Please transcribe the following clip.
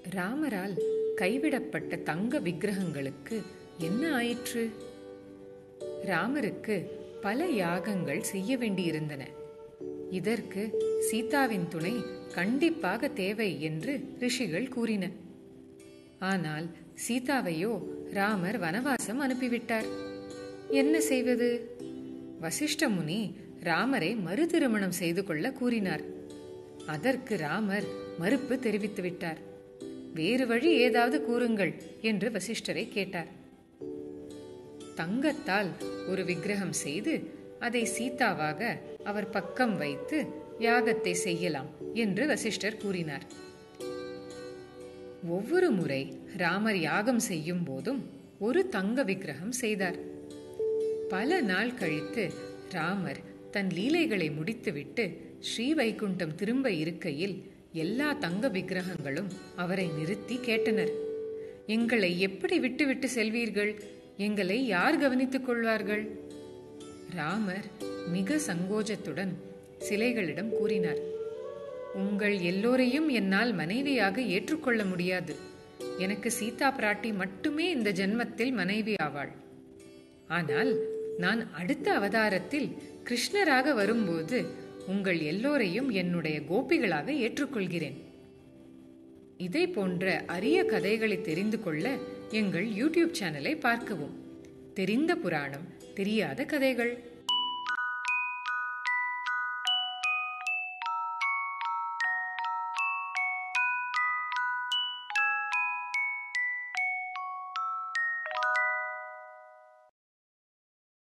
ராமரால் கைவிடப்பட்ட தங்க விக்கிரகங்களுக்கு என்ன ஆயிற்று ராமருக்கு பல யாகங்கள் செய்ய வேண்டியிருந்தன இதற்கு சீதாவின் துணை கண்டிப்பாக தேவை என்று ரிஷிகள் கூறின ஆனால் சீதாவையோ ராமர் வனவாசம் அனுப்பிவிட்டார் என்ன செய்வது வசிஷ்ட முனி ராமரை மறு திருமணம் செய்து கொள்ள கூறினார் அதற்கு ராமர் மறுப்பு தெரிவித்து விட்டார் வேறு வழி ஏதாவது கூறுங்கள் என்று வசிஷ்டரை கேட்டார் தங்கத்தால் ஒரு விக்கிரகம் செய்து அதை சீதாவாக அவர் பக்கம் வைத்து யாகத்தை செய்யலாம் என்று வசிஷ்டர் கூறினார் ஒவ்வொரு முறை ராமர் யாகம் செய்யும் போதும் ஒரு தங்க விக்கிரகம் செய்தார் பல நாள் கழித்து ராமர் தன் லீலைகளை முடித்துவிட்டு ஸ்ரீவைகுண்டம் திரும்ப இருக்கையில் எல்லா தங்க விக்கிரகங்களும் அவரை நிறுத்தி கேட்டனர் எங்களை எப்படி விட்டுவிட்டு செல்வீர்கள் எங்களை யார் கவனித்துக் கொள்வார்கள் ராமர் மிக சங்கோஜத்துடன் சிலைகளிடம் கூறினார் உங்கள் எல்லோரையும் என்னால் மனைவியாக ஏற்றுக்கொள்ள முடியாது எனக்கு சீதா பிராட்டி மட்டுமே இந்த ஜென்மத்தில் மனைவி ஆவாள் ஆனால் நான் அடுத்த அவதாரத்தில் கிருஷ்ணராக வரும்போது உங்கள் எல்லோரையும் என்னுடைய கோபிகளாக ஏற்றுக்கொள்கிறேன் இதை போன்ற அரிய கதைகளை தெரிந்து கொள்ள எங்கள் யூடியூப் சேனலை பார்க்கவும் தெரிந்த புராணம் தெரியாத கதைகள்